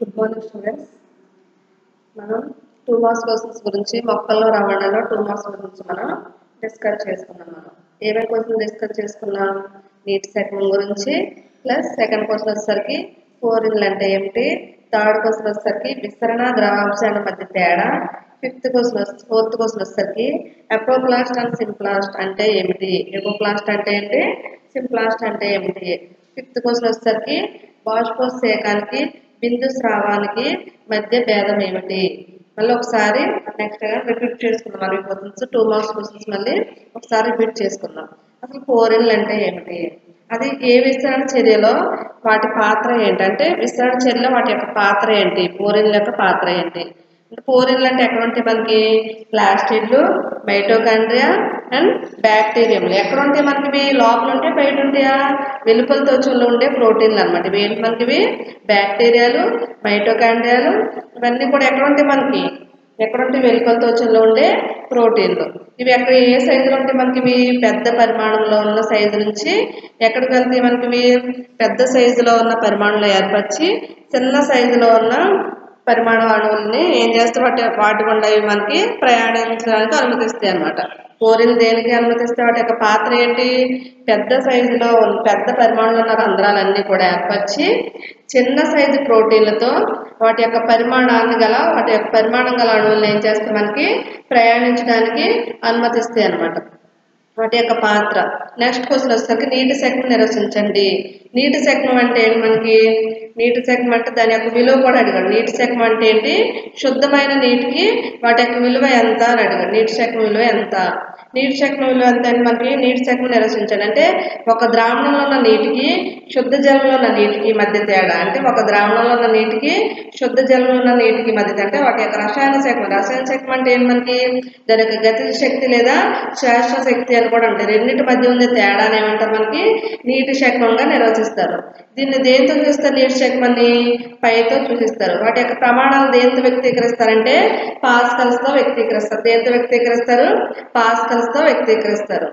Good morning students మనం two marks questions గురించి మొక్కల్లో రవాణాలో టూ మార్క్స్ గురించి మనం డిస్కస్ చేసుకున్నాం మనం ఏమేమి క్వశ్చన్ డిస్కస్ చేసుకున్నాం నీటి శకలం గురించి ప్లస్ సెకండ్ క్వశ్చన్ వచ్చేసరికి ఫోరిన్లు అంటే ఏమిటి థర్డ్ క్వశ్చన్ వచ్చేసరికి విస్తరణ ద్రవాంశాల మధ్య తేడా ఫిఫ్త్ క్వశ్చన్ వచ్చి ఫోర్త్ క్వశ్చన్ వచ్చేసరికి ఎపోప్లాస్ట్ అండ్ సింప్లాస్ట్ అంటే ఏమిటి ఎపోప్లాస్ట్ అంటే ఏంటి సింప్లాస్ట్ అంటే ఏమిటి ఫిఫ్త్ క్వశ్చన్ వచ్చేసరికి బాష్పోత్సేకానికి బిందు స్రావానికి మధ్య భేదం ఏమిటి మళ్ళీ ఒకసారి నెక్స్ట్ రిపీట్ చేసుకుందాం అవి క్వశ్చన్స్ టూ మార్క్స్ క్వశ్చన్స్ మళ్ళీ ఒకసారి రిపీట్ చేసుకుందాం అసలు ఫోరిన్లు అంటే ఏమిటి అది ఏ విస్తరణ చర్యలో వాటి పాత్ర ఏంటంటే విస్తరణ చర్యలో వాటి యొక్క పాత్ర ఏంటి ఫోరిన్ల యొక్క పాత్ర ఏంటి ఫోరిన్లు అంటే ఎక్కడ ఉంటాయి మనకి ప్లాస్టిడ్లు మైటోకాండ్రియా అండ్ బ్యాక్టీరియంలు ఎక్కడ ఉంటాయి మనకి ఇవి లోపల ఉంటే బయట ఉంటాయా వెలుపల తోచుల్లో ఉండే ప్రోటీన్లు అనమాట ఇవి ఏంటి మనకి ఇవి బ్యాక్టీరియాలు మైటోకాండ్రియాలు ఇవన్నీ కూడా ఎక్కడ ఉంటాయి మనకి ఎక్కడ ఉంటాయి వెలుపల తోచుల్లో ఉండే ప్రోటీన్లు ఇవి ఎక్కడ ఏ సైజులో ఉంటాయి మనకి ఇవి పెద్ద పరిమాణంలో ఉన్న సైజు నుంచి ఎక్కడికి వెళ్తాయి మనకి ఇవి పెద్ద సైజులో ఉన్న పరిమాణంలో ఏర్పరిచి చిన్న సైజులో ఉన్న పరిమాణ అణువుల్ని ఏం చేస్తే వాటి వాటి గుండా ఇవి మనకి ప్రయాణించడానికి అనుమతిస్తాయి అనమాట కోరిన దేనికి అనుమతిస్తే వాటి యొక్క పాత్ర ఏంటి పెద్ద సైజులో పెద్ద పరిమాణంలో ఉన్న రంధ్రాలన్నీ కూడా ఏర్పరిచి చిన్న సైజు ప్రోటీన్లతో వాటి యొక్క పరిమాణాన్ని గల వాటి యొక్క పరిమాణం గల అణువులను ఏం చేస్తే మనకి ప్రయాణించడానికి అనుమతిస్తాయి అనమాట వాటి యొక్క పాత్ర నెక్స్ట్ క్వశ్చన్ వచ్చేసరికి నీటి శకం నిర్వచించండి నీటి శకం అంటే ఏంటి మనకి నీటి శకం అంటే దాని యొక్క విలువ కూడా అడిగాడు నీటి శకం అంటే ఏంటి శుద్ధమైన నీటికి వాటి యొక్క విలువ ఎంత అని అడిగాడు నీటి శకం విలువ ఎంత నీటి శకం విలువ ఎంత అంటే మనకి నీటి శకం నిర్వచించండి అంటే ఒక ద్రావణంలో ఉన్న నీటికి శుద్ధ జలంలో ఉన్న నీటికి మధ్య తేడా అంటే ఒక ద్రావణంలో ఉన్న నీటికి శుద్ధ జలంలో ఉన్న నీటికి మధ్య తేడా అంటే వాటి యొక్క రసాయన శకం రసాయన శకం అంటే ఏంటి మనకి దాని యొక్క గతి శక్తి లేదా శాస్త్ర శక్తి అని కూడా ఉంటాయి రెండింటి మధ్య ఉండే తేడాని ఏమంటారు మనకి నీటి శకంగా నిర్వచిస్తారు దీన్ని దేంతో చూస్తారు నీటి శకమని పైతో చూపిస్తారు వాటి యొక్క ప్రమాణాలు దేంతో వ్యక్తీకరిస్తారంటే పాస్కల్స్తో వ్యక్తీకరిస్తారు దేంతో వ్యక్తీకరిస్తారు పాస్కల్స్తో వ్యక్తీకరిస్తారు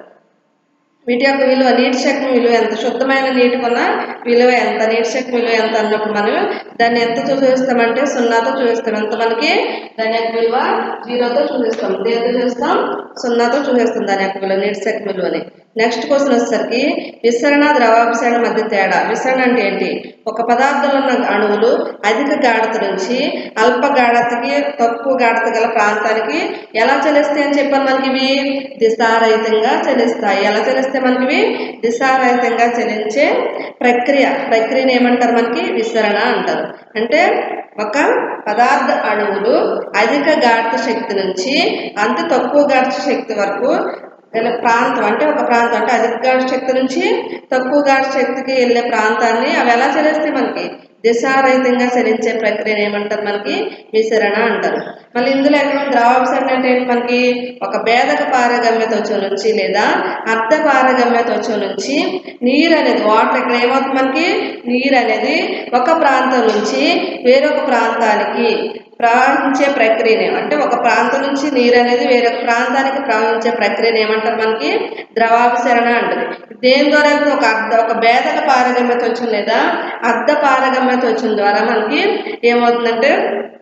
వీటి యొక్క విలువ నీటి శక్తి విలువ ఎంత శుద్ధమైన నీటికి ఉన్న విలువ ఎంత నీటి శక్తి విలువ ఎంత అన్నప్పుడు మనం దాన్ని ఎంత చూపిస్తామంటే సున్నాతో చూపిస్తాం ఎంత మనకి దాని యొక్క విలువ జీరోతో చూపిస్తాం దేంతో చూస్తాం సున్నాతో చూపిస్తాం దాని యొక్క విలువ నీటి శక్తి విలువని నెక్స్ట్ క్వశ్చన్ వచ్చేసరికి విసరణ ద్రవాభిసరణ మధ్య తేడా విసరణ అంటే ఏంటి ఒక పదార్థంలో ఉన్న అణువులు అధిక గాఢత నుంచి అల్ప గాఢతకి తక్కువ గాఢత గల ప్రాంతానికి ఎలా చలిస్తాయి అని చెప్పాను మనకి ఇవి దిశారహితంగా చలిస్తాయి ఎలా చలిస్తాయి మనకి ఇవి దిశారహితంగా చలించే ప్రక్రియ ప్రక్రియను ఏమంటారు మనకి విసరణ అంటారు అంటే ఒక పదార్థ అణువులు అధిక గాఢత శక్తి నుంచి అంత తక్కువ గాఢత శక్తి వరకు వెళ్ళే ప్రాంతం అంటే ఒక ప్రాంతం అంటే అధిక గాఢ శక్తి నుంచి తక్కువ గాఢ శక్తికి వెళ్ళే ప్రాంతాన్ని అవి ఎలా చలిస్తాయి మనకి దిశారహితంగా చలించే ప్రక్రియను ఏమంటారు మనకి విసరణ అంటారు మళ్ళీ ఇందులో ఎక్కడ ద్రవాభిసరణ అంటే ఏంటి మనకి ఒక భేదక పారగమ్య త్వచం నుంచి లేదా అర్ధ పారగమ్య త్వచం నుంచి నీరు అనేది వాటర్ ఇక్కడ ఏమవుతుంది మనకి నీరు అనేది ఒక ప్రాంతం నుంచి వేరొక ప్రాంతానికి ప్రవహించే ప్రక్రియనే అంటే ఒక ప్రాంతం నుంచి నీరు అనేది వేరొక ప్రాంతానికి ప్రవహించే ప్రక్రియను ఏమంటారు మనకి ద్రవాభిసరణ అంటారు దేని ద్వారా ఒక అర్ధ ఒక భేదక పారగమ్యత వచ్చింది లేదా అర్ధ పారగమ్యత వచ్చిన ద్వారా మనకి ఏమవుతుందంటే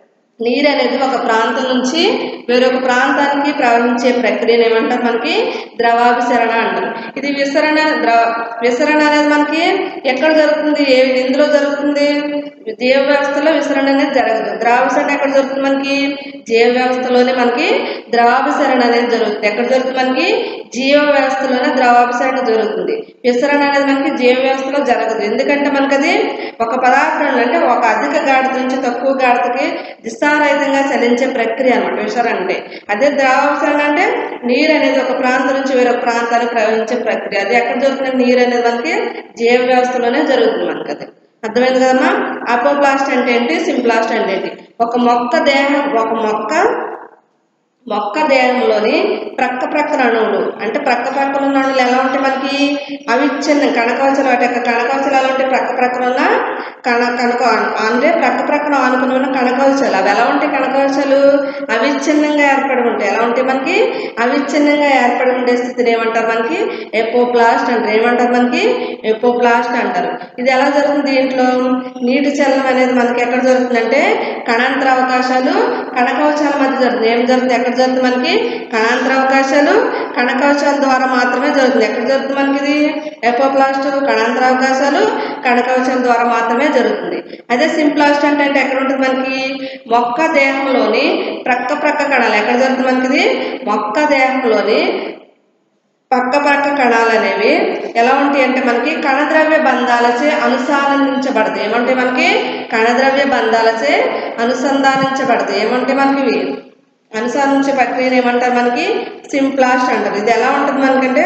నీరు అనేది ఒక ప్రాంతం నుంచి వేరొక ప్రాంతానికి ప్రవహించే ప్రక్రియను ఏమంటారు మనకి ద్రవాభిసరణ అంటారు ఇది విసరణ ద్రవ విసరణ అనేది మనకి ఎక్కడ జరుగుతుంది ఏ ఎందులో జరుగుతుంది జీవ వ్యవస్థలో విసరణ అనేది జరగదు ద్రవాభిసరణ ఎక్కడ జరుగుతుంది మనకి జీవ వ్యవస్థలోనే మనకి ద్రవాభిసరణ అనేది జరుగుతుంది ఎక్కడ జరుగుతుంది మనకి జీవ వ్యవస్థలోనే ద్రవాభిసరణ జరుగుతుంది విసరణ అనేది మనకి జీవ వ్యవస్థలో జరగదు ఎందుకంటే మనకి అది ఒక పదార్థం అంటే ఒక అధిక గాఢత నుంచి తక్కువ గాఢతకి దిశారహితంగా చలించే ప్రక్రియ అనమాట విసరణ అంటే అదే ద్రవాభిసరణ అంటే నీరు అనేది ఒక ప్రాంతం నుంచి వేరొక ప్రాంతానికి ప్రవహించే ప్రక్రియ అది ఎక్కడ జరుగుతుంది నీరు అనేది మనకి జీవ వ్యవస్థలోనే జరుగుతుంది మనకి అది అర్థమైంది కదమ్మా అపోప్లాస్ట్ అంటే ఏంటి సింప్లాస్ట్ అంటే ఏంటి ఒక మొక్క దేహం ఒక మొక్క మొక్క దేహంలోని ప్రక్క ప్రక్కన అణువులు అంటే ప్రక్క ప్రక్కన ఉన్న అణువులు ఎలా ఉంటాయి మనకి అవిచ్ఛిన్నం కణకవచలు వాటి యొక్క కణకవచలు ఎలా ఉంటాయి ప్రక్క ప్రక్కన ఉన్న కణ కణక అంటే ప్రక్క ప్రక్కన ఆనుకుని ఉన్న కణకవచలు అవి ఎలా ఉంటాయి కణకవచలు అవిచ్ఛిన్నంగా ఏర్పడి ఉంటాయి ఎలా ఉంటాయి మనకి అవిచ్ఛిన్నంగా ఏర్పడి ఉండే స్థితిని ఏమంటారు మనకి ఎపోప్లాస్ట్ అంటారు ఏమంటారు మనకి ఎపోప్లాస్ట్ అంటారు ఇది ఎలా జరుగుతుంది దీంట్లో నీటి చలనం అనేది మనకి ఎక్కడ జరుగుతుందంటే కణాంతర అవకాశాలు కణకవచాల మధ్య జరుగుతుంది ఏం జరుగుతుంది ఎక్కడ జరుగుతుంది మనకి కణాంతర అవకాశాలు కణకవచాల ద్వారా మాత్రమే జరుగుతుంది ఎక్కడ జరుగుతుంది మనకి ఇది ఎపోప్లాస్ట్ కణాంతర అవకాశాలు కణకవచాల ద్వారా మాత్రమే జరుగుతుంది అదే సింప్లాస్ట్ అంటే అంటే ఎక్కడ ఉంటుంది మనకి మొక్క దేహంలోని ప్రక్క ప్రక్క కణాలు ఎక్కడ జరుగుతుంది మనకి ఇది మొక్క దేహంలోని పక్క పక్క కణాలు అనేవి ఎలా ఉంటాయి అంటే మనకి కణద్రవ్య బంధాలచే అనుసంధానించబడతాయి ఏమంటాయి మనకి కణద్రవ్య బంధాలచే అనుసంధానించబడతాయి ఏమంటాయి మనకి ఇవి అనుసంధానించే ప్రక్రియను ఏమంటారు మనకి సింప్లాస్ట్ అంటారు ఇది ఎలా ఉంటుంది మనకంటే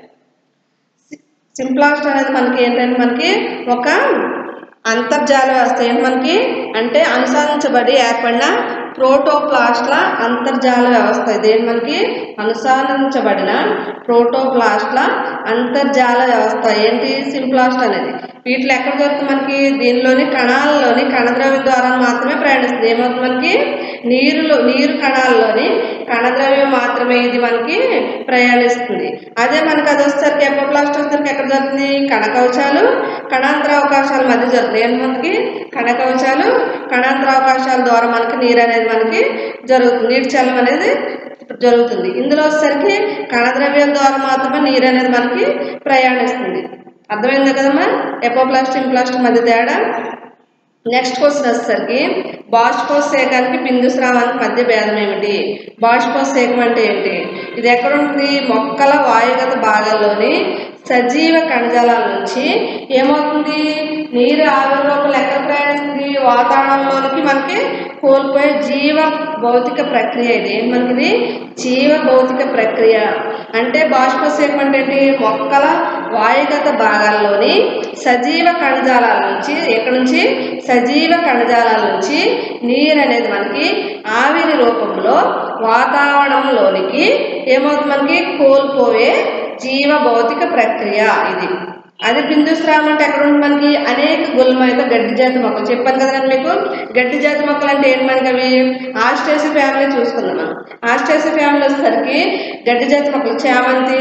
సింప్లాస్ట్ అనేది మనకి ఏంటంటే మనకి ఒక అంతర్జాల వ్యవస్థ ఏంటి మనకి అంటే అనుసంధించబడి ఏర్పడిన ప్రోటోప్లాస్ట్ల అంతర్జాల వ్యవస్థ ఇదేంటి మనకి అనుసంధించబడిన ప్రోటోప్లాస్ట్ల అంతర్జాల వ్యవస్థ ఏంటి సింప్లాస్ట్ అనేది వీటిలో ఎక్కడ దొరుకుతుంది మనకి దీనిలోని కణాలలోని కణద్రవ్యం ద్వారా మాత్రమే ప్రయాణిస్తుంది ఏమవుతుంది మనకి నీరులో నీరు కణాల్లోని కణద్రవ్యం మాత్రమే ఇది మనకి ప్రయాణిస్తుంది అదే మనకి అది వచ్చేసరికి ఎపోప్లాస్ట్ వచ్చేసరికి ఎక్కడ జరుగుతుంది కణకవచాలు కణాంతర అవకాశాల మధ్య జరుగుతుంది ఏంటి మనకి కణకవచాలు కణాంతర అవకాశాల ద్వారా మనకి నీరు అనేది మనకి జరుగుతుంది నీటి చలనం అనేది జరుగుతుంది ఇందులో వచ్చేసరికి కణద్రవ్యం ద్వారా మాత్రమే నీరు అనేది మనకి ప్రయాణిస్తుంది అర్థమైంది కదమ్మా ఎపోప్లాస్ట్ ఇంప్లాస్ట్ మధ్య తేడా నెక్స్ట్ క్వశ్చన్ వచ్చేసరికి బాష్పోత్సేకానికి బిందు స్రావానికి మధ్య భేదం ఏమిటి బాష్పోత్సేకం అంటే ఏంటి ఇది ఎక్కడ ఉంటుంది మొక్కల వాయుగత భాగాల్లోని సజీవ కణజాలాల నుంచి ఏమవుతుంది నీరు ఆవిరి రూపంలో ఎక్కడ ప్రయాణిస్తుంది వాతావరణంలోనికి మనకి కోల్పోయే జీవ భౌతిక ప్రక్రియ ఇది ఏంటి మనకి ఇది జీవ భౌతిక ప్రక్రియ అంటే బాష్పసేకం అంటే ఏంటి మొక్కల వాయుగత భాగాల్లోని సజీవ కణజాలాల నుంచి ఎక్కడి నుంచి సజీవ కణజాలాల నుంచి నీరు అనేది మనకి ఆవిరి రూపంలో వాతావరణంలోనికి ఏమవుతుంది మనకి కోల్పోయే జీవ భౌతిక ప్రక్రియ ఇది అది బిందు స్రావం అంటే ఎక్కడ ఉంటుంది మనకి అనేక గుల్మైత గడ్డి జాతి మొక్కలు చెప్పాను కదా నేను మీకు గడ్డి జాతి మొక్కలు అంటే ఏంటి మనకి అవి ఆస్టేసి ఫ్యామిలీ చూసుకుందాం మనం ఆస్టేసి ఫ్యామిలీ వచ్చేసరికి గడ్డి జాతి మొక్కలు చామంతి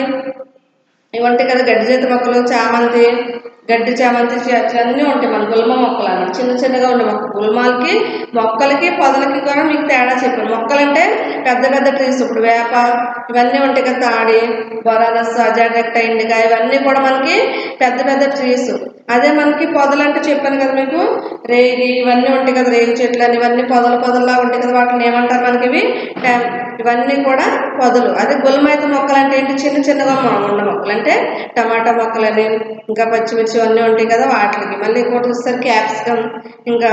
ఇవి ఉంటాయి కదా గడ్డి జాతి మొక్కలు చామంతి గడ్డి చామంతి చెట్లు అన్నీ ఉంటాయి మన గుల్మ మొక్కలు అన్నమాట చిన్న చిన్నగా ఉండే మొక్క గుల్మాలకి మొక్కలకి పొదలకి కూడా మీకు తేడా చెప్పాను మొక్కలంటే పెద్ద పెద్ద ట్రీస్ ఇప్పుడు వేప ఇవన్నీ ఉంటాయి కదా తాడి బొరానస్ అజాడెక్ట ఇండిగా ఇవన్నీ కూడా మనకి పెద్ద పెద్ద ట్రీస్ అదే మనకి పొదలంటే చెప్పాను కదా మీకు రేగి ఇవన్నీ ఉంటాయి కదా రేగి చెట్లు అని ఇవన్నీ పొదలు పొదల్లా ఉంటాయి కదా వాటిని ఏమంటారు మనకి ఇవి టా- ఇవన్నీ కూడా పొదలు అదే గుల్మైత మొక్కలు అంటే ఏంటి చిన్న చిన్నగా మా- ఉన్న మొక్కలు అంటే టమాటా మొక్కలని ఇంకా పచ్చిమిర్చి అన్నీ ఉంటాయి కదా వాటికి మళ్ళీ ఇంకోటి వచ్చేసరికి క్యాప్సికమ్ ఇంకా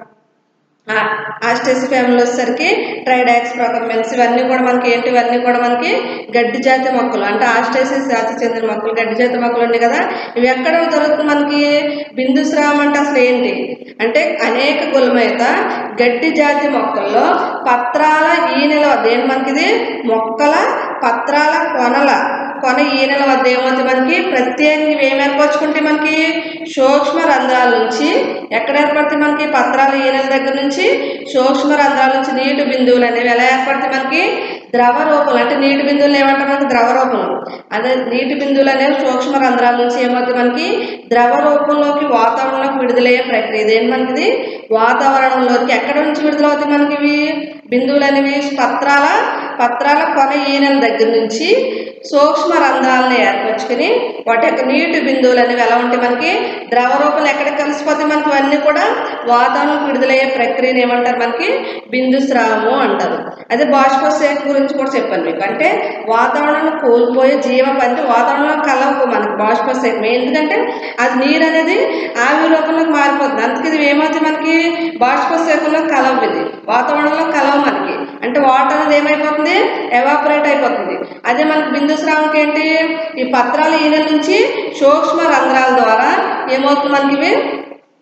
ఆస్టేసి ఫ్యామిలీ వచ్చేసరికి ట్రైడాక్స్ ప్రొకమెన్స్ ఇవన్నీ కూడా మనకి ఏంటి ఇవన్నీ కూడా మనకి గడ్డి జాతి మొక్కలు అంటే ఆస్టేసిస్ జాతి చెందిన మొక్కలు గడ్డి జాతి మొక్కలు ఉన్నాయి కదా ఇవి ఎక్కడ దొరుకుతుంది మనకి బిందు స్రావం అంటే అసలు ఏంటి అంటే అనేక గులమైత గడ్డి జాతి మొక్కల్లో పత్రాల ఈనెల వద్ద ఏంటి మనకి ఇది మొక్కల పత్రాల కొనల కొన ఈనెల వద్ద ఏమవుతుంది మనకి ప్రత్యేకంగా ఇవి ఏం ఏర్పరచుకుంటే మనకి సూక్ష్మ రంధ్రాల నుంచి ఎక్కడ ఏర్పడతాయి మనకి పత్రాల ఈనెల దగ్గర నుంచి సూక్ష్మ రంధ్రాల నుంచి నీటి బిందువులు అనేవి ఎలా ఏర్పడతాయి మనకి ద్రవ రూపంలో అంటే నీటి బిందువులు ఏమంటారు మనకి ద్రవ రూపంలో అదే నీటి బిందువులు అనేవి సూక్ష్మ రంధ్రాల నుంచి ఏమవుతుంది మనకి ద్రవ రూపంలోకి వాతావరణంలోకి విడుదలయ్యే ప్రక్రియ ఇదేంటి మనకి వాతావరణంలోకి ఎక్కడ నుంచి విడుదలవుతాయి మనకి ఇవి బిందువులు అనేవి పత్రాల పత్రాల కొన ఈనెల దగ్గర నుంచి సూక్ష్మ రంధ్రాలను ఏర్పరచుకుని వాటి యొక్క నీటి బిందువులు అనేవి ఎలా ఉంటాయి మనకి ద్రవ రూపంలో ఎక్కడ కలిసిపోతాయి మనకి ఇవన్నీ కూడా వాతావరణం విడుదలయ్యే ప్రక్రియను ఏమంటారు మనకి బిందు స్రావము అంటారు అదే బాష్పోసేక గురించి కూడా చెప్పాను మీకు అంటే వాతావరణంలో కోల్పోయే జీవ అంటే వాతావరణంలో కలవకు మనకి బాష్పోసేకం ఎందుకంటే అది నీరు అనేది ఆవిరి రూపంలోకి మారిపోతుంది అందుకే ఇది ఏమవుతుంది మనకి బాష్పోసేకంలో కలవ ఇది వాతావరణంలో కలవ మనకి అంటే వాటర్ అనేది ఏమైపోతుంది ఎవాపరేట్ అయిపోతుంది అదే మనకి బిందు స్రావంకి ఏంటి ఈ పత్రాల ఈనెల నుంచి సూక్ష్మ రంధ్రాల ద్వారా ఏమవుతుంది మనకి ఇవి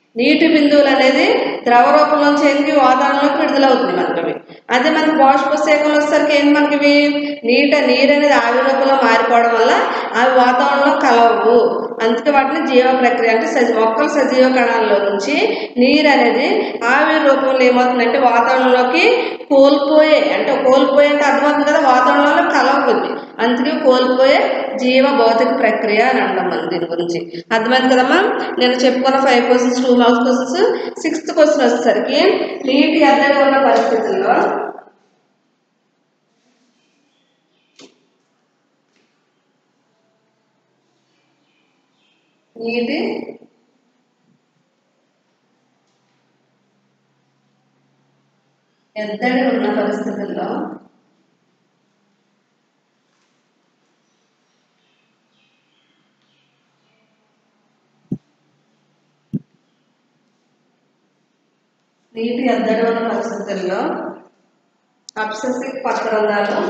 నీటి బిందువులు అనేది ద్రవ రూపంలోంచి ఏంటి వాతావరణంలోకి విడుదలవుతుంది మనకి అవి అదే మనకి బాష్ప సేకలు వచ్చేసరికి ఏంటి మనకి ఇవి నీట నీరు అనేది ఆవిరి రూపంలో మారిపోవడం వల్ల అవి వాతావరణంలో కలవవు అందుకే వాటిని జీవ ప్రక్రియ అంటే సజీ మొక్కల సజీవ కణాల్లో నుంచి నీరు అనేది ఆవిరి రూపంలో ఏమవుతుందంటే వాతావరణంలోకి కోల్పోయే అంటే కోల్పోయే అంటే అర్థమవుతుంది కదా వాతావరణంలో కలవకుంది అందుకే కోల్పోయే జీవ భౌతిక ప్రక్రియ అని అంటాం మనం దీని గురించి అర్థమైంది కదమ్మా నేను చెప్పుకున్న five questions two marks questions sixth question వచ్చేసరికి నీటి ఎద్దడి ఉన్న పరిస్థితుల్లో నీటి ఎద్దడి ఉన్న పరిస్థితుల్లో నీటి ఎద్దడి ఉన్న పరిస్థితుల్లో అబ్సెసిక్ పత్రంగాలు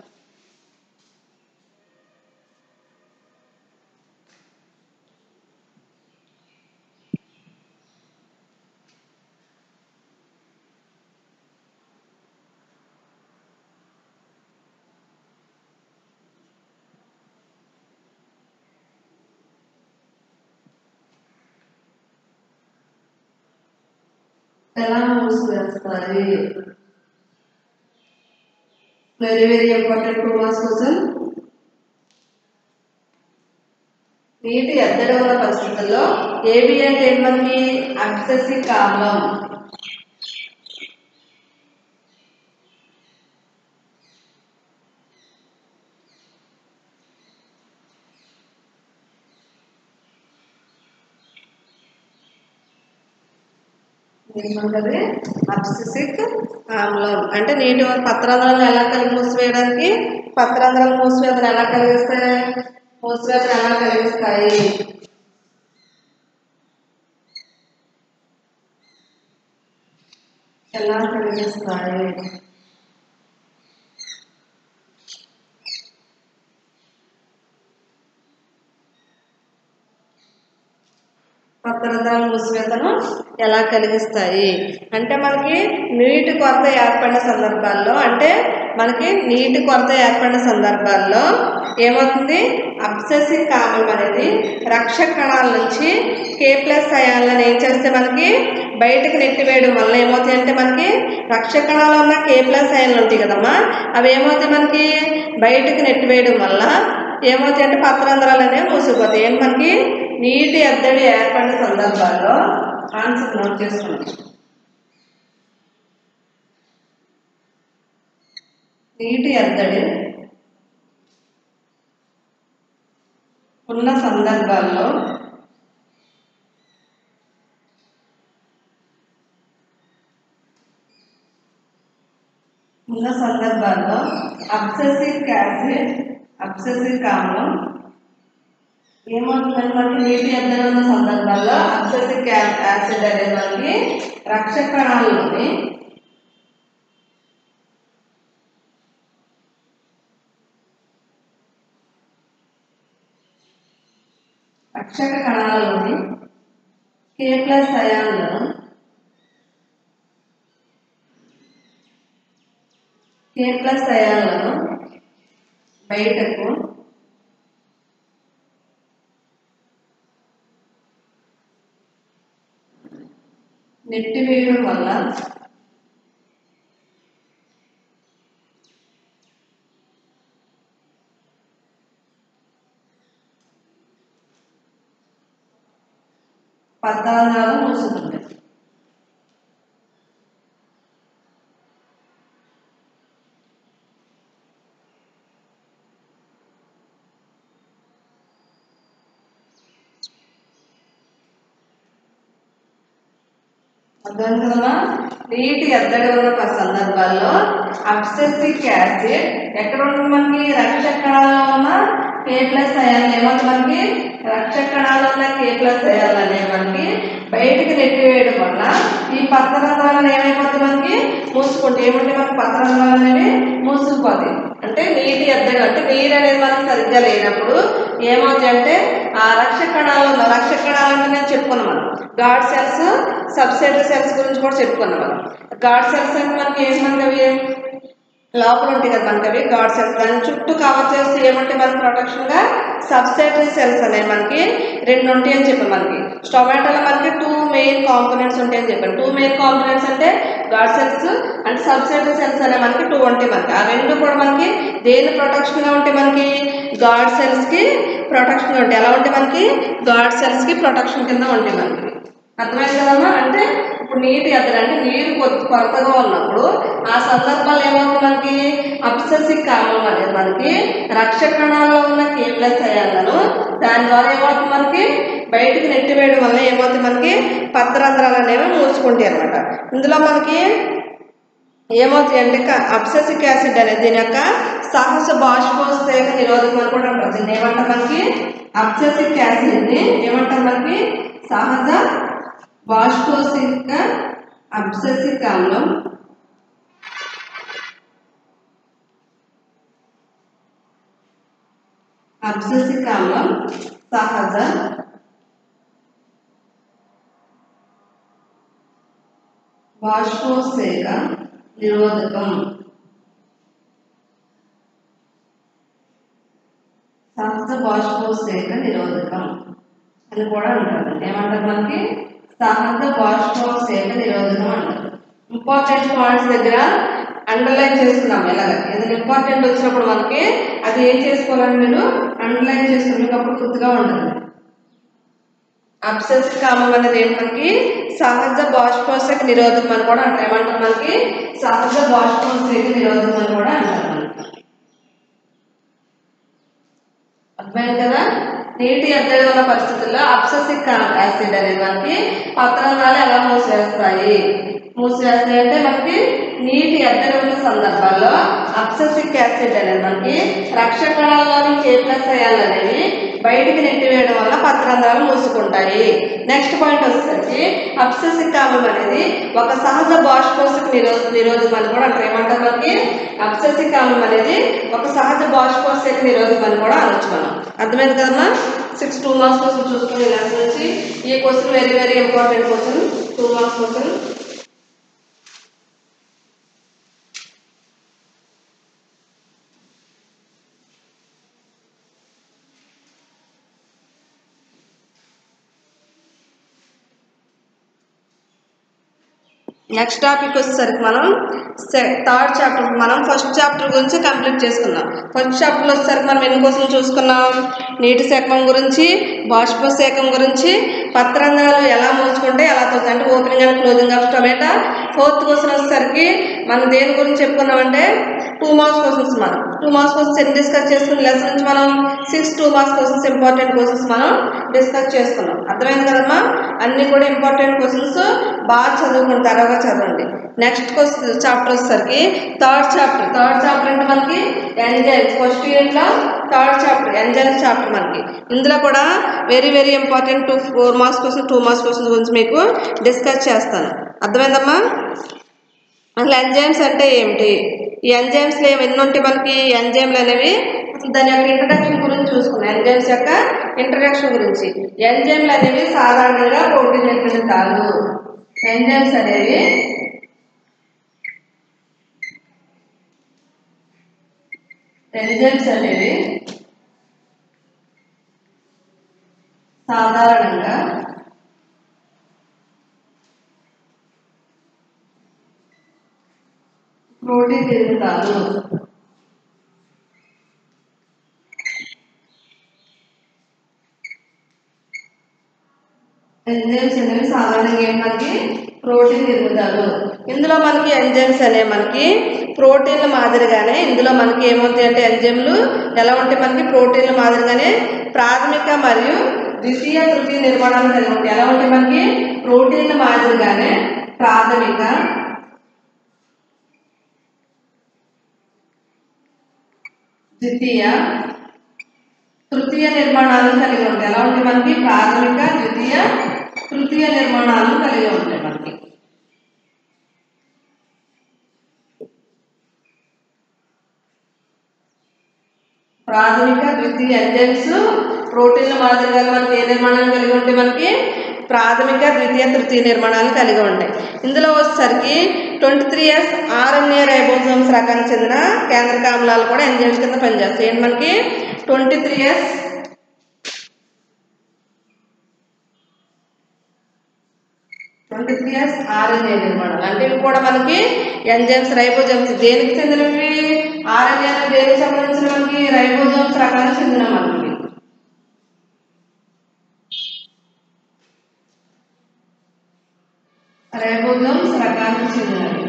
ఎలా మూసివేస్తాయి very very important two marks question నీటి ఎద్దడి ఉన్న పరిస్థితుల్లో ఏబి అంటే ఏంటి మనకి అబ్సెసిక్ ఆమ్లం ఏమంటది అబ్సెసిక్ ఆమ్లం అంటే నీటి పత్రాంధ్రాలను ఎలా కలిగి మూసివేయడానికి పత్రాంధ్రాలు మూసివేతను ఎలా కలిగిస్తాయి మూసివేతను ఎలా కలిగిస్తాయి ఎలా కలిగిస్తాయి పత్రధార మూసివేతను ఎలా కలిగిస్తాయి అంటే మనకి నీటి కొరత ఏర్పడిన సందర్భాల్లో అంటే మనకి నీటి కొరత ఏర్పడిన సందర్భాల్లో ఏమవుతుంది అబ్సెసివ్ కామం అనేది రక్షక కణాల నుంచి కే ప్లస్ అయాలను ఏం చేస్తే మనకి బయటకు నెట్టివేయడం వల్ల ఏమవుతాయి అంటే మనకి రక్షక కణాలు ఉన్న కే ప్లస్ అయాలు ఉంటాయి కదమ్మా అవి ఏమవుతాయి మనకి బయటకు నెట్టివేయడం వల్ల ఏమవుతాయి అంటే పత్రాంధ్రాలు అనేవి మూసిపోతాయి ఏంటి మనకి నీటి ఎద్దడి ఏర్పడిన సందర్భాల్లో ఆన్సర్ నోట్ చేసుకున్నాం నీటి ఎద్దడి ఉన్న సందర్భాల్లో ఉన్న సందర్భాల్లో అబ్సెసిక్ యాసిడ్ అబ్సెసిక్ ఆమ్లం ఏమవుతుందంటే మనకి నీటి ఎద్దడి ఉన్న సందర్భాల్లో అబ్సెసిక్ యాసిడ్ అనేది మనకి రక్షక కణాల్లోని రక్షక కణాలలోని కే ప్లస్ అయాన్లను కే ప్లస్ అయాన్లను బయటకు నెట్టివేయడం వల్ల పద్నాలుగు మూసుకుంటాయి అర్థం కదా నీటి ఎద్దడి ఉన్న ప- సందర్భాల్లో అబ్సెసిక్ యాసిడ్ ఎక్కడ ఉంటుంది మనకి రక్షక కణాల్లో ఉన్న కే ప్లస్ అయాలు ఏమవుతుంది మనకి రక్షక కణాల్లో ఉన్న కే ప్లస్ అయాలు అనేవి మనకి బయటికి నెట్టివేయడం వల్ల ఈ పత్రరంధ్రాలు ఏమైపోతుంది మనకి మూసుకుంటాయి ఏమంటే మనకి పత్రరంధ్రాలు అనేవి మూసుకుపోతాయి అంటే నీటి ఎద్దడి అంటే నీరు అనేది మనకి సరిగ్గా లేనప్పుడు ఏమవుతాయి అంటే ఆ రక్ష కణాలలో రక్ష కణాలు అంటే నేను చెప్పుకున్నాం మనం గాడ్ సెల్స్ సబ్సెటరీ సెల్స్ గురించి కూడా చెప్పుకున్నాం మనం గాడ్ సెల్స్ అంటే మనకి ఏమంటే అవి లోపల ఉంటాయి కదా మనకి అవి గాడ్ సెల్స్ దాని చుట్టూ కవర్ చేస్తే ఏమంటే మనకి ప్రొటెక్షన్ గా సబ్స్టేటరీ సెల్స్ అనేవి మనకి రెండు ఉంటాయి అని చెప్పాను మనకి టొమాటోలో మనకి టూ మెయిన్ కాంపోనెంట్స్ ఉంటాయని చెప్పాను టూ మెయిన్ కాంపోనెంట్స్ అంటే గాడ్ సెల్స్ అంటే సబ్స్టేటరీ సెల్స్ అనేవి మనకి టూ ఉంటాయి మనకి ఆ రెండు కూడా మనకి దేని ప్రొటెక్షన్ గా ఉంటాయి మనకి గాడ్ సెల్స్ కి ప్రొటెక్షన్ ఉంటాయి ఎలా ఉంటాయి మనకి గాడ్ సెల్స్ కి ప్రొటెక్షన్ కింద ఉంటాయి మనకి అర్థమైంది కదమ్మా అంటే ఇప్పుడు నీటి ఎద్దరు అంటే నీరు కొద్ది కొరతగా ఉన్నప్పుడు ఆ సందర్భాలు ఏమవుతుంది మనకి అప్సెసిక్ కామం అనేది మనకి రక్ష కణాల్లో ఉన్న కే ప్లస్ అయాలను దాని ద్వారా ఏమవుతుంది మనకి బయటికి నెట్టివేయడం వల్ల ఏమవుతుంది మనకి పత్రరంధ్రాలు అనేవి మూసుకుంటాయి అనమాట ఇందులో మనకి ఏమవుతుంది అంటే అప్సెసిక్ యాసిడ్ అనేది దీని యొక్క సహజ బాష్పోత్సేక నిరోధకం అని కూడా అంటారు దీన్ని ఏమంటారు మనకి అప్సెసిక్ యాసిడ్ ని ఏమంటారు మనకి సహజ బాష్పోసిక అబ్సెసిక్ ఆమ్లం అబ్సెసిక్ ఆమ్లం సహజ బాష్పోత్సేక నిరోధకం సహజ బాష్పోత్సేక నిరోధకం అని కూడా అంటారు ఏమంటారు మనకి సహజ బాష్పోత్సేక నిరోధకం అంటారు ఇంపార్టెంట్ పాయింట్స్ దగ్గర అండర్లైన్ చేసుకున్నాం ఎలాగ ఏదైనా ఇంపార్టెంట్ వచ్చినప్పుడు మనకి అది ఏం చేసుకోవాలని మీరు అండర్లైన్ చేసుకునేటప్పుడు గుర్తుగా ఉంటుంది అబ్సెసిక్ కామం అనేది ఏంటి మనకి సహజ బాష్పోత్సేక నిరోధకం అని కూడా అంటారు ఏమంటారు మనకి సహజ బాష్పోత్సేక నిరోధకం అని కూడా అంటారు మనకి అర్థమైంది కదా నీటి ఎద్దడి ఉన్న పరిస్థితుల్లో అప్ససిక్ యాసిడ్ అనేది మనకి పత్రంగాలు ఎలా మూసివేస్తాయి మూసివేస్తాయి అంటే మనకి నీటి ఎద్దడి ఉన్న సందర్భాల్లో అప్ససిక్ యాసిడ్ అనేది మనకి రక్ష కణాల్లోని కే ప్లస్ అయాలు అనేవి బయటికి నెట్టివేయడం వల్ల పత్రంధ్రాలు మూసుకుంటాయి నెక్స్ట్ పాయింట్ వచ్చేసరికి అప్ససిక్ ఆమ్లం అనేది ఒక సహజ బాష్పోసిక్ నిరోధ నిరోధకం అని కూడా అంటారు ఏమంటారు మనకి అప్ససిక్ ఆమ్లం అనేది ఒక సహజ బాష్పోసిక నిరోధకం అని కూడా అనొచ్చు మనం అర్థమైంది కదమ్మా సిక్స్ టూ మార్క్స్ కోసం చూసుకునే లెసన్ నుంచి ఈ question very very important question two marks question next topic వచ్చేసరికి మనం థర్డ్ చాప్టర్ మనం ఫస్ట్ చాప్టర్ గురించి కంప్లీట్ చేసుకున్నాం ఫస్ట్ చాప్టర్లో వచ్చేసరికి మనం ఎన్ని కోసం చూసుకున్నాం నీటి శాఖం గురించి బాష్ప శాఖం గురించి పత్రంగాలు ఎలా మూసుకుంటే ఎలా తోస్తాయి అంటే opening and closing of stomata fourth question వచ్చేసరికి మనం దేని గురించి చెప్పుకున్నామంటే టూ మార్క్స్ క్వశ్చన్స్ మనం టూ మార్క్స్ క్వశ్చన్స్ ఎన్ని డిస్కస్ చేసుకున్న లెసన్ నుంచి మనం six two marks questions important questions మనం డిస్కస్ చేసుకున్నాం అర్థమైంది కదమ్మా అన్ని కూడా ఇంపార్టెంట్ క్వశ్చన్స్ బాగా చదువుకుని తరగా చదవండి నెక్స్ట్ క్వశ్చన్ చాప్టర్ వచ్చేసరికి థర్డ్ చాప్టర్ థర్డ్ చాప్టర్ అంటే మనకి ఎంజైమ్స్ ఫస్ట్ ఇయర్లో థర్డ్ చాప్టర్ ఎంజైమ్స్ చాప్టర్ మనకి ఇందులో కూడా very very important two four marks question two marks question గురించి మీకు డిస్కస్ చేస్తాను అర్థమైందమ్మా అసలు ఎంజైమ్స్ అంటే ఏమిటి ఈ ఎంజైమ్స్లో ఏమి ఎన్ని ఉంటాయి మనకి ఎంజైమ్లు అనేవి అసలు దాని యొక్క ఇంట్రడక్షన్ గురించి చూసుకున్నాం ఎంజైమ్స్ యొక్క ఇంట్రడక్షన్ గురించి ఎంజైమ్లు అనేవి సాధారణంగా ప్రోటీన్ నిర్మితం కాదు ఎంజైమ్స్ అనేవి ఎంజైమ్స్ అనేవి సాధారణంగా ప్రోటీన్ తిరుగుతారు ఎంజైమ్స్ అనేవి సాధారణంగా ఏంటి మనకి ప్రోటీన్ తిరుగుతారు ఇందులో మనకి ఎంజైమ్స్ అనేవి మనకి ప్రోటీన్ల మాదిరిగానే ఇందులో మనకి ఏమవుతాయి అంటే ఎంజైమ్లు ఎలా ఉంటాయి మనకి ప్రోటీన్ల మాదిరిగానే ప్రాథమిక మరియు ద్వితీయ తృతీయ నిర్మాణాలు కలిగి ఉంటాయి ఎలా ఉంటాయి మనకి ప్రోటీన్ల మాదిరిగానే ప్రాథమిక ద్వితీయ తృతీయ నిర్మాణాలను కలిగి ఉంటాయి ఎలా ఉంటాయి మనకి ప్రాథమిక ద్వితీయ తృతీయ నిర్మాణాలను కలిగి ఉంటాయి మనకి ప్రాథమిక ద్వితీయ ఎంజైమ్స్ ప్రోటీన్ల మాదిరిగా మనకి ఏ నిర్మాణం కలిగి ఉంటే మనకి ప్రాథమిక ద్వితీయ తృతీయ నిర్మాణాలు కలిగి ఉంటాయి ఇందులో వచ్చేసరికి twenty three years RNA ribosomes రకానికి చెందిన కేంద్రక ఆమ్లాలు కూడా ఎంజైమ్స్ కింద పనిచేస్తాయి ఏంటి మనకి twenty three years twenty three years RNA నిర్మాణాలు అంటే ఇవి కూడా మనకి ఎంజైమ్స్ రైబోజోమ్స్ దేనికి చెందినవి ఆర్ఎన్ఏ అనేది దేనికి సంబంధించిన మనకి రైబోజోమ్స్ రకానికి చెందిన మనకి రైబోజోమ్స్ రకానికి చెందినవి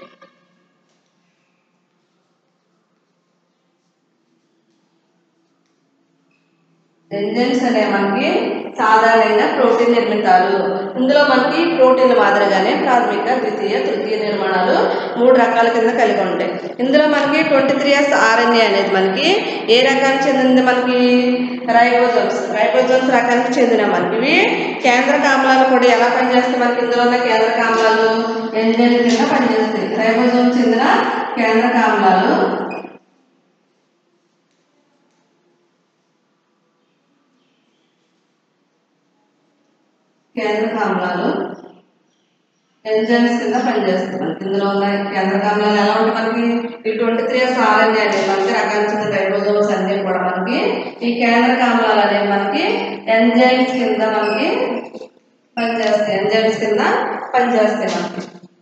ఎంజైమ్స్ అనేవి మనకి సాధారణంగా ప్రోటీన్ నిర్మితాలు ఇందులో మనకి ప్రోటీన్ల మాదిరిగానే ప్రాథమిక ద్వితీయ తృతీయ నిర్మాణాలు మూడు రకాల కింద కలిగి ఉంటాయి ఇందులో మనకి ట్వంటీ త్రీ ఇయర్స్ ఆర్ఎన్ఏ అనేది మనకి ఏ రకానికి చెందింది మనకి రైబోజోమ్స్ రైబోజోమ్స్ రకానికి చెందిన మనకి ఇవి కేంద్ర కామలాలు కూడా ఎలా పనిచేస్తాయి మనకి ఇందులో ఉన్న కేంద్ర కామలాలు ఎంజైమ్ కింద పనిచేస్తాయి రైబోజోమ్స్ చెందిన కేంద్ర కామలాలు కేంద్ర కామలాలు ఎంజైమ్స్ కింద పనిచేస్తాయి మనకి ఇందులో ఉన్న కేంద్ర కామలాలు ఎలా ఉంటాయి మనకి ఈ ట్వంటీ త్రీ ఇయర్స్ ఆర్ఎన్ఏ అనేది మనకి రకాల రైబోజోమ్స్ అన్ని కూడా మనకి ఈ కేంద్ర కామలాలు అనేవి మనకి ఎంజైమ్స్ కింద మనకి పనిచేస్తాయి ఎంజైమ్స్ కింద పనిచేస్తాయి మనకి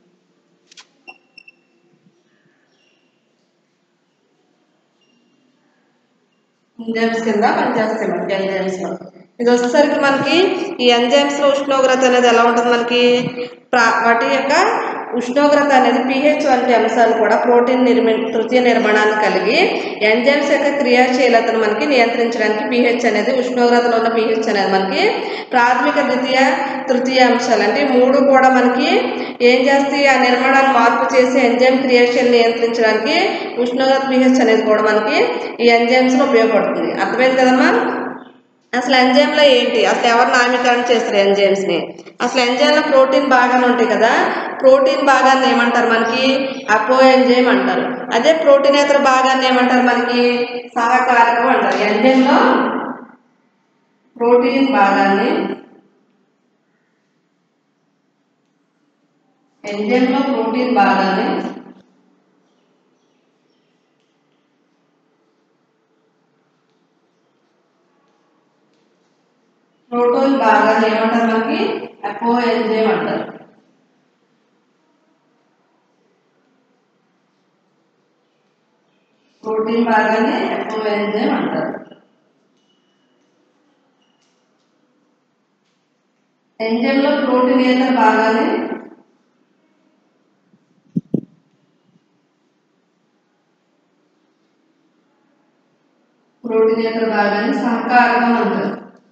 ఎంజైమ్స్ కింద పనిచేస్తాయి మనకి ఎంజైమ్స్ లో ఇది వచ్చేసరికి మనకి ఈ ఎంజైమ్స్ లో ఉష్ణోగ్రత అనేది ఎలా ఉంటుంది మనకి ప్రా వాటి యొక్క ఉష్ణోగ్రత అనేది పిహెచ్ వంటి అంశాలు కూడా ప్రోటీన్ నిర్మి తృతీయ నిర్మాణాన్ని కలిగి ఎంజైమ్స్ యొక్క క్రియాశీలతను మనకి నియంత్రించడానికి పిహెచ్ అనేది ఉష్ణోగ్రతలో ఉన్న పిహెచ్ అనేది మనకి ప్రాథమిక ద్వితీయ తృతీయ అంశాలు అంటే ఈ మూడు కూడా మనకి ఏం చేస్తాయి ఆ నిర్మాణాన్ని మార్పు చేసి ఎంజైమ్ క్రియాశీల నియంత్రించడానికి ఉష్ణోగ్రత పిహెచ్ అనేది కూడా మనకి ఈ ఎంజైమ్స్లో ఉపయోగపడుతుంది అర్థమైంది కదమ్మా అసలు ఎంజైమ్లో ఏంటి అసలు ఎవరు నామీకరణ చేస్తారు ఎంజైమ్స్ని అసలు ఎంజైమ్లో ప్రోటీన్ భాగాలు ఉంటాయి కదా ప్రోటీన్ భాగాన్ని ఏమంటారు మనకి అపో ఎంజైమ్ అంటారు అదే ప్రోటీనేతర భాగాన్ని ఏమంటారు మనకి సహకారకం అంటారు ఎంజైమ్లో ప్రోటీన్ భాగాన్ని ఎంజైమ్లో ప్రోటీన్ భాగాన్ని ప్రోటీన్ భాగాన్ని ఏమంటారు మనకి అపో ఎంజైమ్ అంటారు ప్రోటీన్ భాగాన్ని అపో ఎంజైమ్ అంటారు ఎంజైమ్లో ప్రోటీన్ ఏతర భాగాన్ని ప్రోటీన్ ఏతర భాగాన్ని సహకారకం అంటారు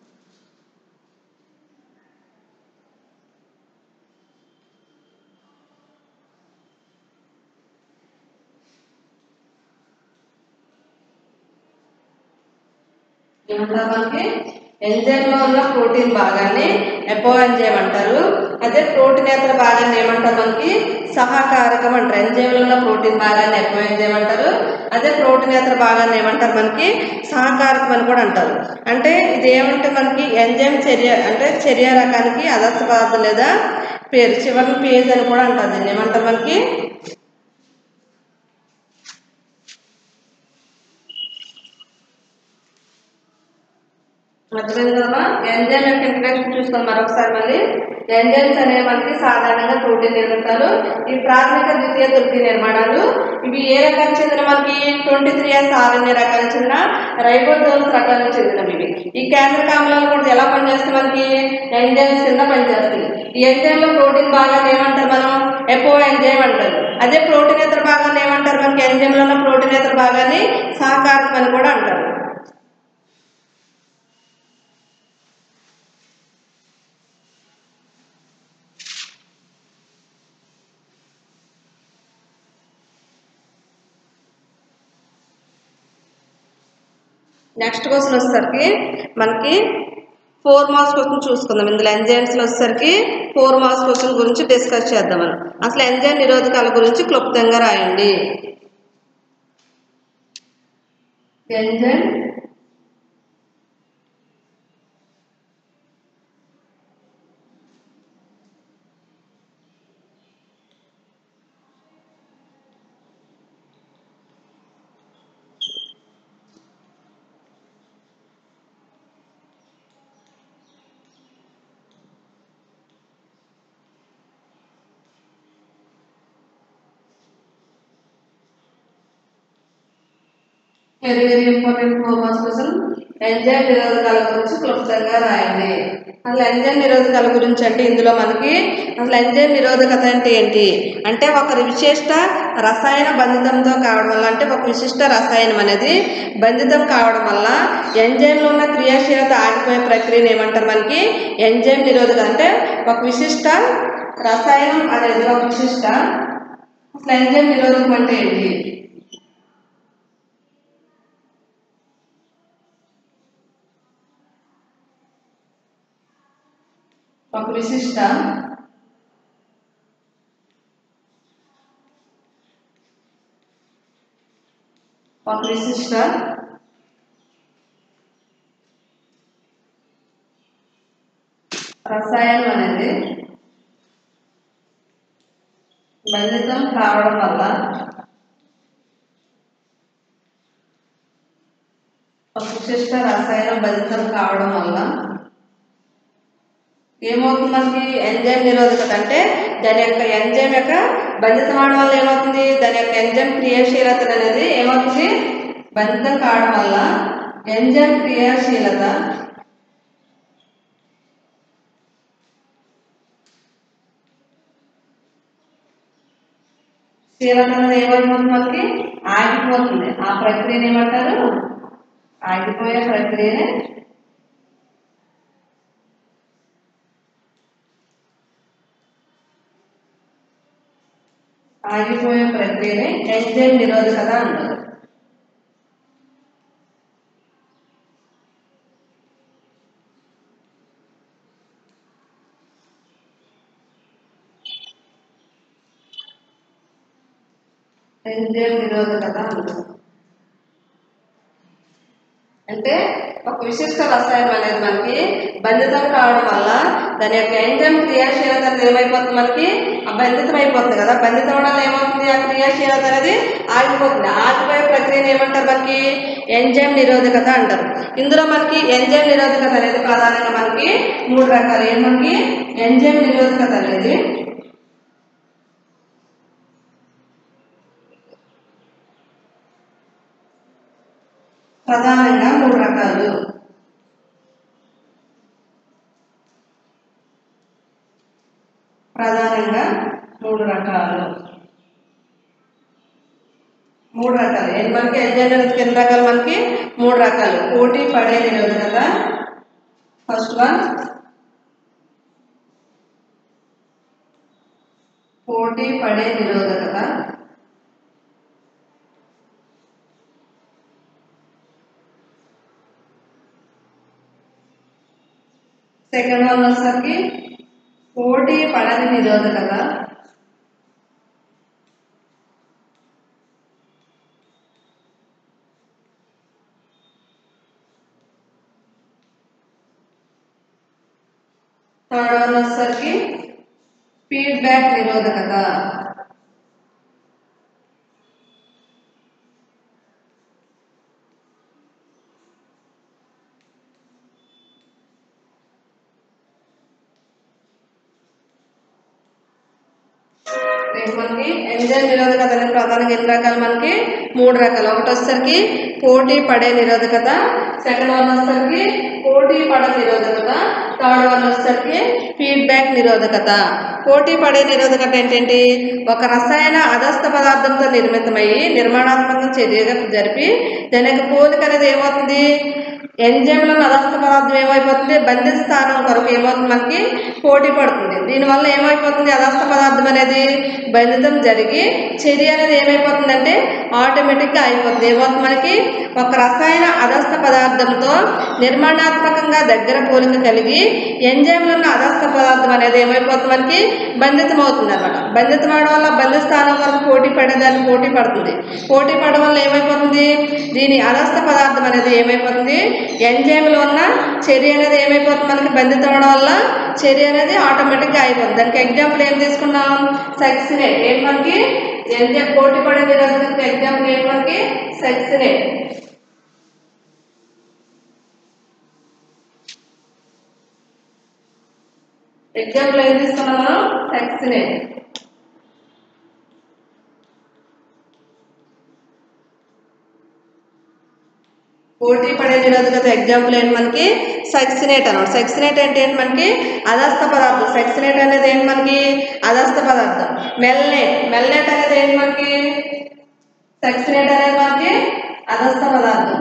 ఏమంటారు మనకి ఎంజైమ్ లో ఉన్న ప్రోటీన్ భాగాన్ని ఎపో ఎంజైమ్ అంటారు అదే ప్రోటీనేతర భాగాన్ని ఏమంటారు మనకి సహకారకం అంటారు ఎంజైమ్ లో ఉన్న ప్రోటీన్ భాగాన్ని ఎపో ఎంజైమ్ అంటారు అదే ప్రోటీనేతర భాగాన్ని ఏమంటారు మనకి సహకారకం అని కూడా అంటారు అంటే ఇది ఏమంటే మనకి ఎంజైమ్ చర్య అంటే చర్య రకానికి అదర్శ పదార్థం లేదా పేరు చివరి పేజ్ అని కూడా అంటారు దీన్ని ఏమంటారు మనకి అర్థమైందమ్మా ఎంజైమ్ యొక్క ఇంట్రడక్షన్ చూస్తాం మరొకసారి మళ్ళీ ఎంజైమ్స్ అనేవి మనకి సాధారణంగా ప్రోటీన్ నిర్మితాలు ఈ ప్రాథమిక ద్వితీయ తృతీయ నిర్మాణాలు ఇవి ఏ రకానికి చెందిన మనకి ట్వంటీ త్రీ ఎస్ ఆర్ఎన్ఏ రకానికి చెందిన రైబోజోమ్స్ రకానికి చెందినవి ఇవి ఈ కేంద్ర కామలాలు కూడా ఎలా పనిచేస్తాయి మనకి ఎంజైమ్స్ కింద పనిచేస్తాయి ఈ ఎంజైమ్ లో ప్రోటీన్ భాగాన్ని ఏమంటారు మనం ఎపో ఎంజైమ్ అంటారు అదే ప్రోటీనేతర భాగాన్ని ఏమంటారు మనకి ఎంజైమ్ లో ఉన్న ప్రోటీనేతర భాగాన్ని సహకారకం అని కూడా అంటారు నెక్స్ట్ క్వశ్చన్ వచ్చేసరికి మనకి ఫోర్ మార్క్స్ క్వశ్చన్ చూసుకుందాం ఇందులో ఎంజైమ్స్లో వచ్చేసరికి ఫోర్ మార్క్స్ క్వశ్చన్ గురించి డిస్కస్ చేద్దాం మనం అసలు ఎంజైమ్ నిరోధకాల గురించి క్లుప్తంగా రాయండి enzyme very very important four marks question enzyme నిరోధకాల గురించి క్లుప్తంగా రాయండి అసలు ఎంజైమ్ నిరోధకాల గురించి అంటే ఇందులో మనకి అసలు ఎంజైమ్ నిరోధకత అంటే ఏంటి అంటే ఒక విశిష్ట రసాయన బంధితంతో కావడం వల్ల అంటే ఒక విశిష్ట రసాయనం అనేది బంధితం కావడం వల్ల ఎంజైమ్లో ఉన్న క్రియాశీలత ఆగిపోయే ప్రక్రియను ఏమంటారు మనకి ఎంజైమ్ నిరోధకత అంటే ఒక విశిష్ట రసాయనం అనేది ఒక విశిష్ట అసలు ఎంజైమ్ నిరోధకం అంటే ఏంటి ఒక విశిష్ట ఒక విశిష్ట రసాయనం అనేది బంధితం కావడం వల్ల ఒక విశిష్ట రసాయనం బంధితం కావడం వల్ల ఏమవుతుంది మనకి ఎంజైమ్ నిరోధకత అంటే దాని యొక్క ఎంజైమ్ యొక్క బంధితం అవడం వల్ల ఏమవుతుంది దాని యొక్క ఎంజైమ్ క్రియాశీలత అనేది ఏమవుతుంది బంధితం కావడం వల్ల ఎంజైమ్ క్రియాశీలత శీలత అనేది ఏమైపోతుంది మనకి ఆగిపోతుంది ఆ ప్రక్రియను ఏమంటారు ఆగిపోయే ప్రక్రియనే ఆగిపోయే ప్రక్రియని ఎంజైమ్ నిరోధకత అంటారు ఎంజైమ్ నిరోధకత అంటారు అంటే ఒక విశిష్ట రసాయనం అనేది మనకి బంధితం కావడం వల్ల దాని యొక్క ఎంజైమ్ క్రియాశీలత అనేది ఏమైపోతుంది మనకి ఆ బంధితం అయిపోతుంది కదా బంధితం అవడం వల్ల ఏమవుతుంది ఆ క్రియాశీలత అనేది ఆగిపోతుంది ఆగిపోయే ప్రక్రియను ఏమంటారు మనకి ఎంజైమ్ నిరోధకత అంటారు ఇందులో మనకి ఎంజైమ్ నిరోధకత అనేది ప్రధానంగా మనకి మూడు రకాలు ఏం మనకి ఎంజైమ్ నిరోధకత అనేది ప్రధానంగా మూడు రకాలు ప్రధానంగా మూడు రకాలు మూడు రకాలు ఏంటి మనకి ఎంజైమ్ నిరోధకత ఎన్ని రకాలు మనకి మూడు రకాలు పోటీ పడే నిరోధకత ఫస్ట్ వన్ పోటీ పడే నిరోధకత సెకండ్ వన్ వచ్చేసరికి పోటీ పడని నిరోధకత థర్డ్ వన్ వచ్చేసరికి ఫీడ్బ్యాక్ నిరోధకత రేపు మనకి ఎంజైమ్ నిరోధకత అనేది ప్రధానంగా ఎన్ని రకాలు మనకి మూడు రకాలు ఒకటి వచ్చేసరికి పోటీ పడే నిరోధకత సెకండ్ వన్ వచ్చేసరికి పోటీ పడ నిరోధకత థర్డ్ వన్ వచ్చేసరికి ఫీడ్బ్యాక్ నిరోధకత పోటీ పడే నిరోధకత ఏంటంటే ఒక రసాయన అదస్థ పదార్థంతో నిర్మితమయ్యి నిర్మాణాత్మక చర్యగా జరిపి దాని యొక్క పోలిక అనేది ఏమవుతుంది ఎంజైమ్ల అదస్థ పదార్థం ఏమైపోతుంది బంధిత స్థానం కొరకు ఏమవుతుంది మనకి పోటీ పడుతుంది దీనివల్ల ఏమైపోతుంది అదస్థ పదార్థం అనేది బంధితం జరిగి చర్య అనేది ఏమైపోతుందంటే ఆటోమేటిక్గా అయిపోతుంది ఏమవుతుంది మనకి ఒక రసాయన అదస్థ పదార్థంతో నిర్మాణాత్మకంగా దగ్గర పోలిక కలిగి ఎంజైమ్లో ఉన్న అదస్థ పదార్థం అనేది ఏమైపోతుంది మనకి బంధితం అవుతుంది అనమాట బంధితం అవడం వల్ల బంధిత స్థానం వరకు పోటీ పడేదాన్ని పోటీ పడుతుంది పోటీ పడడం వల్ల ఏమైపోతుంది దీని అదస్థ పదార్థం అనేది ఏమైపోతుంది ఎంజైమ్లో ఉన్న చర్య అనేది ఏమైపోతుంది మనకి బంధితం అవడం వల్ల చర్య అనేది ఆటోమేటిక్గా అయిపోతుంది దానికి ఎగ్జాంపుల్ ఏం తీసుకున్నాం సక్సినేట్ ఏం మనకి ఎంజైమ్ పోటీ పడే నిరోధక ఎగ్జాంపుల్ ఏం మనకి సక్సినేట్ ఎగ్జాంపుల్ ఏం తీసుకున్నాం మనం సక్సినేట్ పోటీ పడే నిరోధకత ఎగ్జాంపుల్ ఏంటి మనకి సక్సినేట్ అనమాట సక్సినేట్ అంటే ఏంటి మనకి అదస్త పదార్థం సక్సినేట్ అనేది ఏంటి మనకి అదస్త పదార్థం మెల్నేట్ మెల్నేట్ అనేది ఏంటి మనకి సక్సినేట్ అనేది మనకి అదస్త పదార్థం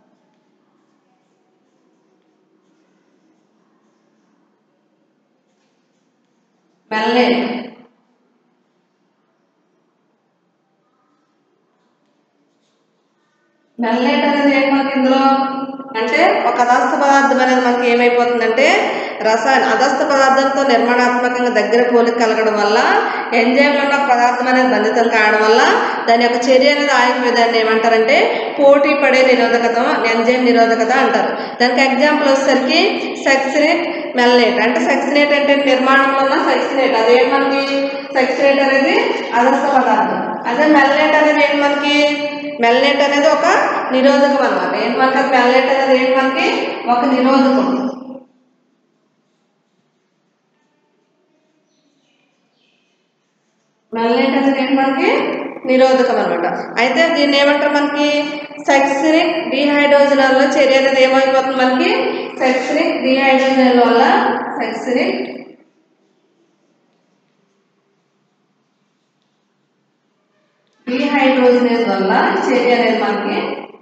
మెల్నేట్ మెల్నేట్ అనేది ఏంటి మనకి ఇందులో అంటే ఒక అదస్త పదార్థం అనేది మనకి ఏమైపోతుందంటే రసాయన అదస్త పదార్థంతో నిర్మాణాత్మకంగా దగ్గర పోలిక కలగడం వల్ల ఎంజైమ్లో ఉన్న పదార్థం అనేది బంధితం కావడం వల్ల దాని యొక్క చర్య అనేది ఆగిపోయేదాన్ని ఏమంటారంటే పోటీ పడే నిరోధకత ఎంజైమ్ నిరోధకత అంటారు దానికి ఎగ్జాంపుల్ వచ్చేసరికి సక్సినేట్ మెల్నేట్ అంటే సక్సినేట్ అంటే నిర్మాణంలో ఉన్న సక్సినేట్ అదేం మనకి సక్సినేట్ అనేది అదస్త పదార్థం అదే మెల్నేట్ అనేది ఏంటి మనకి మెల్నేట్ అనేది ఒక నిరోధకం అనమాట ఏంటి మనకి అది మెల్నేట్ అనేది ఏంటి మనకి ఒక నిరోధకం మెల్నేట్ అనేది ఏంటి మనకి నిరోధకం అనమాట అయితే దీన్ని ఏమంటారు మనకి సక్సినిక్ డిహైడ్రోజనాల్లో చర్య అనేది ఏమైపోతుంది మనకి సక్సినిక్ డిహైడ్రోజనల్ వల్ల సక్సినిక్ డిహైడ్రోజనేజ్ వల్ల చర్య అనేది మనకి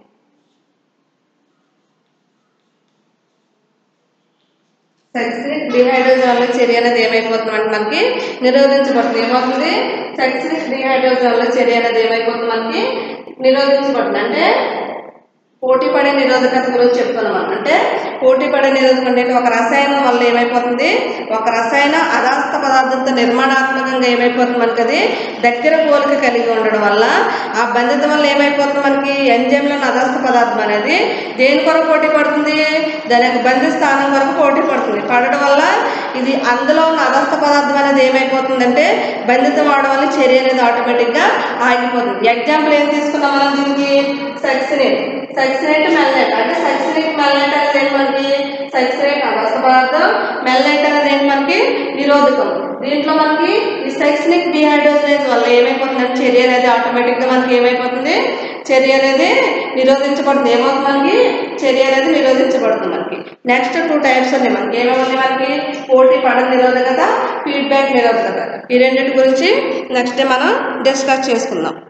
సక్సినిక్ డిహైడ్రోజన్ వల్ల చర్య అనేది ఏమైపోతుంది అంటే మనకి నిరోధించబడుతుంది ఏమవుతుంది సక్సినిక్ డిహైడ్రోజన్ వల్ల చర్య అనేది ఏమైపోతుంది మనకి నిరోధించబడుతుంది అంటే పోటీ పడే నిరోధకత గురించి చెప్తున్నాం మనం. అంటే పోటీ పడే నిరోధకం అంటే ఒక రసాయనం వల్ల ఏమైపోతుంది ఒక రసాయన అదాస్త పదార్థంతో నిర్మాణాత్మకంగా ఏమైపోతుంది మనకి అది దగ్గర పోలిక కలిగి ఉండడం వల్ల ఆ బంధితం వల్ల ఏమైపోతుంది మనకి ఎంజైమ్లో ఉన్న అదాస్త పదార్థం అనేది దేని కొరకు పోటీ పడుతుంది దాని యొక్క బంధి స్థానం కొరకు పోటీ పడుతుంది పడడం వల్ల ఇది అందులో ఉన్న అదస్త పదార్థం అనేది ఏమైపోతుందంటే బంధితం అవడం వల్ల చర్య అనేది ఆటోమేటిక్గా ఆగిపోతుంది ఎగ్జాంపుల్ ఏం తీసుకున్నాం మనం దీనికి సక్సినేట్ సక్సినేట్ మెల్నెట్ అంటే సక్సినేట్ మెల్నెట్ అనేది ఏంటి మనకి సక్సినేట్ అదస్త పదార్థం మెల్నెట్ అనేది ఏంటి మనకి నిరోధకం దీంట్లో మనకి ఈ సక్సినిక్ డిహైడ్రోజనేజ్ వల్ల ఏమైపోతుందంటే చర్య అనేది ఆటోమేటిక్గా మనకి ఏమైపోతుంది చర్య అనేది నిరోధించబడుతుంది ఏమవుతుంది మనకి చర్య అనేది నిరోధించబడుతుంది మనకి నెక్స్ట్ టూ టైప్స్ ఉన్నాయి మనకి ఏమేమి మనకి పోటీ పడ నిరోధకత ఫీడ్బ్యాక్ నిరోధకత ఈ రెండింటి గురించి నెక్స్ట్ మనం డిస్కస్ చేసుకుందాం